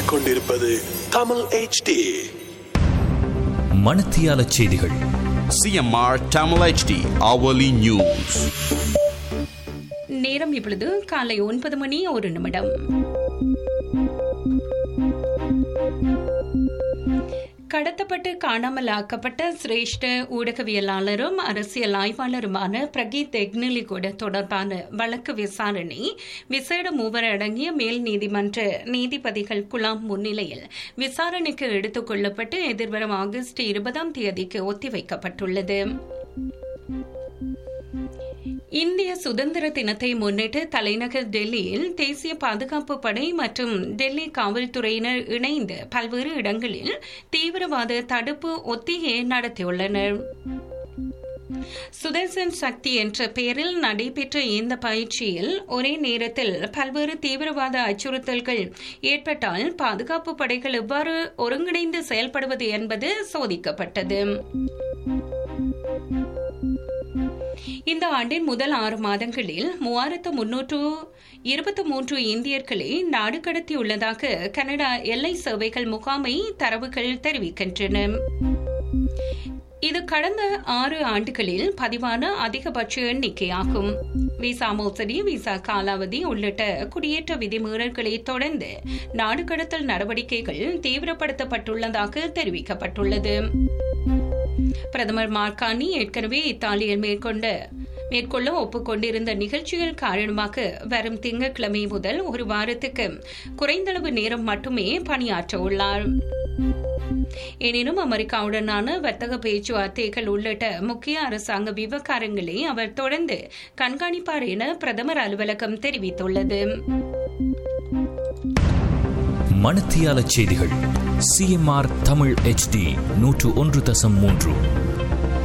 கேட்டுக்கொண்டிருப்பது தமிழ் HD மணத்தியால செய்திகள் CMR Tamil HD hourly news. நேரம் இப்பொழுது காலை ஒன்பது மணி ஒரு நிமிடம் கடத்தப்பட்டு காணாமல் ஆக்கப்பட்ட சிரேஷ்ட ஊடகவியலாளரும் அரசியல் ஆய்வாளருமான பிரகீத் எக்னிலிகோட தொடர்பான வழக்கு விசாரணை விசேட மூவர் அடங்கிய மேல் நீதிமன்ற நீதிபதிகள் குழாம் முன்னிலையில் விசாரணைக்கு எடுத்துக் கொள்ளப்பட்டு எதிர்வரும் ஆகஸ்ட் இருபதாம் தேதிக்கு ஒத்திவைக்கப்பட்டுள்ளது இந்திய சுதந்திர தினத்தை முன்னிட்டு தலைநகர் டெல்லியில் தேசிய பாதுகாப்பு படை மற்றும் டெல்லி காவல்துறையினர் இணைந்து பல்வேறு இடங்களில் தீவிரவாத தடுப்பு ஒத்திகை நடத்தியுள்ளனர் சுதர்சன் சக்தி என்ற பெயரில் நடைபெற்ற இந்த பயிற்சியில் ஒரே நேரத்தில் பல்வேறு தீவிரவாத அச்சுறுத்தல்கள் ஏற்பட்டால் பாதுகாப்பு படைகள் எவ்வாறு ஒருங்கிணைந்து செயல்படுவது என்பது சோதிக்கப்பட்டது இந்த ஆண்டின் முதல் ஆறு மாதங்களில் மூவாயிரத்து முன்னூற்று இருபத்தி மூன்று இந்தியர்களை நாடு கடத்தியுள்ளதாக கனடா எல்லை சேவைகள் முகாமை தரவுகள் தெரிவிக்கின்றன இது கடந்த ஆறு ஆண்டுகளில் பதிவான அதிகபட்ச எண்ணிக்கையாகும் விசா மோசடி விசா காலாவதி உள்ளிட்ட குடியேற்ற விதிமீறல்களை தொடர்ந்து நாடு கடத்தல் நடவடிக்கைகள் தீவிரப்படுத்தப்பட்டுள்ளதாக தெரிவிக்கப்பட்டுள்ளது பிரதமர் மார்கானி ஏற்கனவே இத்தாலியில் மேற்கொண்ட மேற்கொள்ள ஒப்புக்கொண்டிருந்த நிகழ்ச்சிகள் காரணமாக வரும் திங்கட்கிழமை முதல் ஒரு வாரத்துக்கு குறைந்தளவு நேரம் மட்டுமே பணியாற்ற உள்ளார் எனினும் அமெரிக்காவுடனான வர்த்தக பேச்சுவார்த்தைகள் உள்ளிட்ட முக்கிய அரசாங்க விவகாரங்களை அவர் தொடர்ந்து கண்காணிப்பார் என பிரதமர் அலுவலகம் தெரிவித்துள்ளது மணத்தியால செய்திகள் சிஎம்ஆர் தமிழ் HD நூற்று ஒன்று தசம் மூன்று